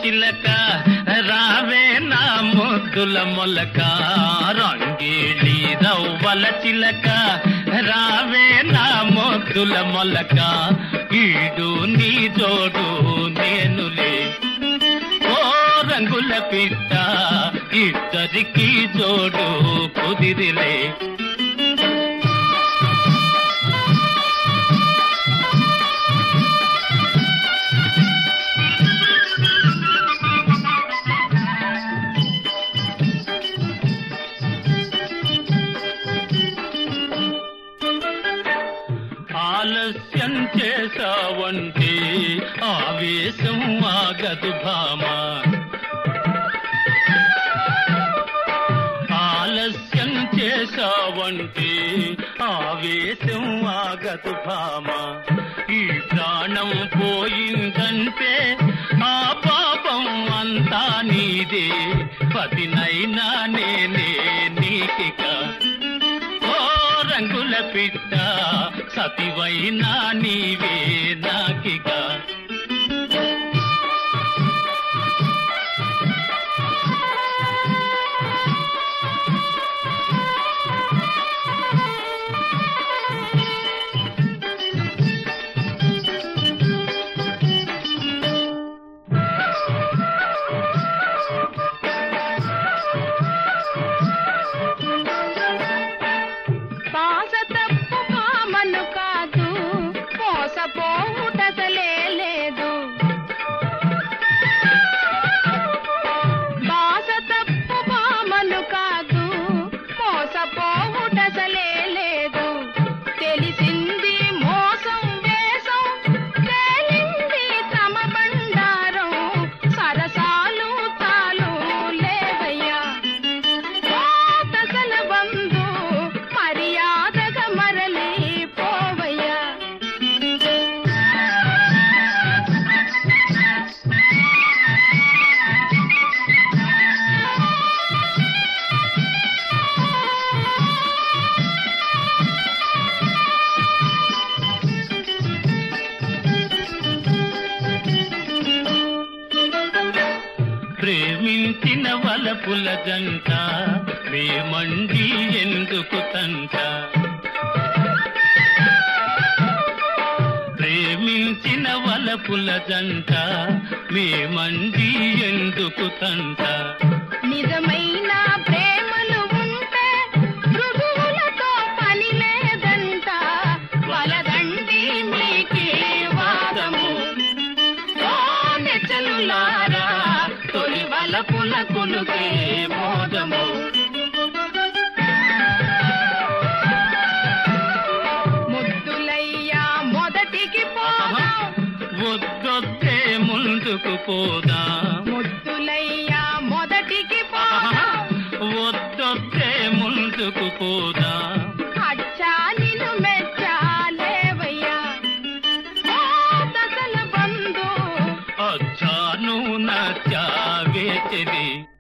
చిలక రావే నా ముద్దుల మొలక రంగేళి రవ్వల చిలక రావే నా ముద్దుల మొలక ఈడు నీ జోడు నేనులే ఓ రంగుల పిట్ట ఇద్దరికి జోడు కుదిరిలే ఆలస్యం చేసావంటే ఆవేశం ఆగదు భామా ఆలస్యం చేసావంటే ఆవేశం ఆగదు భామ ఈ ప్రాణం పోయిందంటే ఆ పాపం అంతా నీదే పతినైనా నేనే నీకిక ఓ రంగుల పిట్ట సతివైనా నీవే నాకిక పాస తప్పు కామను కాదు మోసపోవుటసలే లేదు పాస తప్పు కామను కాదు మోసపోవుటసలే లేదు తెలిసింది మోసం వేసం తేలింది తమ బండారం సరసాలు తాలు లేవయ్యా తసల బంధు మర్యాదగా మరలి పోవయ్యా ప్రేమించిన వలపుల జంట మేమండి ఎందుకు తంట ప్రేమించిన వలపుల జంట మేమండి ఎందుకు తంట నిజమైన ప్రేమలు ఉంటే మృదువులతో పని లేదంట వలదండి మీకే వాదము ఓ నెచ్చలులారా తొలి వలపుల కులుకే మోదము ముద్దులయ్యా మొదటికి పోదాం వద్దొద్దే ముందుకు పోదా ముద్దులయ్యా మొదటికి పోదాం వద్దొద్దే ముందుకు పోదా అచ్చా నిన్ను మెచ్చాలేవయ్యా ఓ దశల బంధు అచ్చాను నచ్చావే చెలి